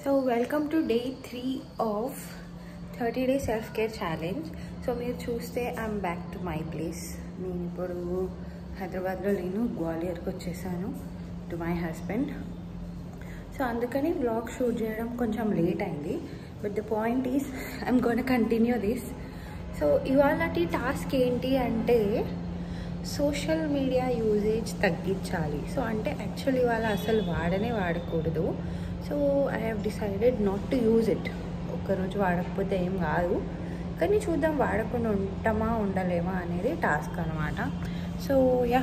so welcome to day three of thirty day self care challenge so మీరు చూస్తే I'm back to my place నేను ఇప్పుడు హైదరాబాద్లో లేను గ్వాలియర్కి వచ్చేసాను టు మై హస్బెండ్ సో అందుకని బ్లాగ్ షూట్ చేయడం కొంచెం లేట్ అయింది but the point is I'm gonna continue this so ఇవాళటి టాస్క్ ఏంటి అంటే సోషల్ మీడియా యూజేజ్ తగ్గించాలి సో అంటే యాక్చువల్లీ ఇవాళ అసలు వాడనే వాడకూడదు so I have decided not to use it ఒక్కరోజు వాడకపోతే ఏం కాదు కానీ చూద్దాం వాడకుండా ఉంటామా ఉండలేమా అనేది టాస్క్ అనమాట సో యా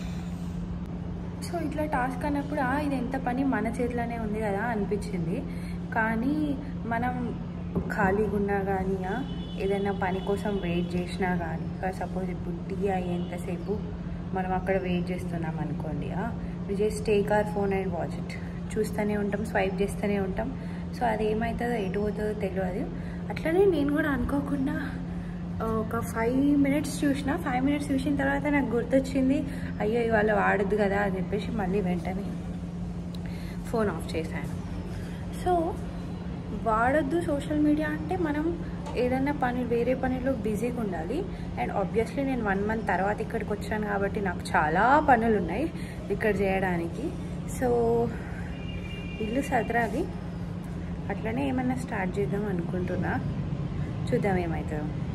సో ఇట్లా టాస్క్ అన్నప్పుడు "ఆ, ఇది ఎంత పని మన చేతిలోనే ఉంది కదా అనిపించింది కానీ మనం ఖాళీగా ఉన్నా కానీ ఆ, ఏదైనా పని కోసం వెయిట్ చేసినా కానీ ఫర్ సపోజ్ ఇప్పుడు టీ అయ్యేంతసేపు మనం అక్కడ వెయిట్ చేస్తున్నాం అనుకోండి we just take our phone and watch it చూస్తూనే ఉంటాం స్వైప్ చేస్తూనే ఉంటాం సో అది ఏమవుతుందో ఎటు పోతుందో తెలియదు అట్లనే నేను కూడా అనుకోకుండా ఒక ఫైవ్ మినిట్స్ చూసిన ఫైవ్ మినిట్స్ చూసిన తర్వాత నాకు గుర్తొచ్చింది అయ్యో ఇవాళ వాడద్దు కదా అని చెప్పేసి మళ్ళీ వెంటనే ఫోన్ ఆఫ్ చేశాను సో వాడొద్దు సోషల్ మీడియా అంటే మనం ఏదైనా పని వేరే పనిలో బిజీగా ఉండాలి అండ్ ఆబ్వియస్లీ నేను వన్ మంత్ తర్వాత ఇక్కడికి వచ్చాను కాబట్టి నాకు చాలా పనులు ఉన్నాయి ఇక్కడ చేయడానికి సో ఇల్లు సదరాలి అట్లనే ఏమన్నా స్టార్ట్ చేద్దాం అనుకుంటున్నా చూద్దాం ఏమవుతుందో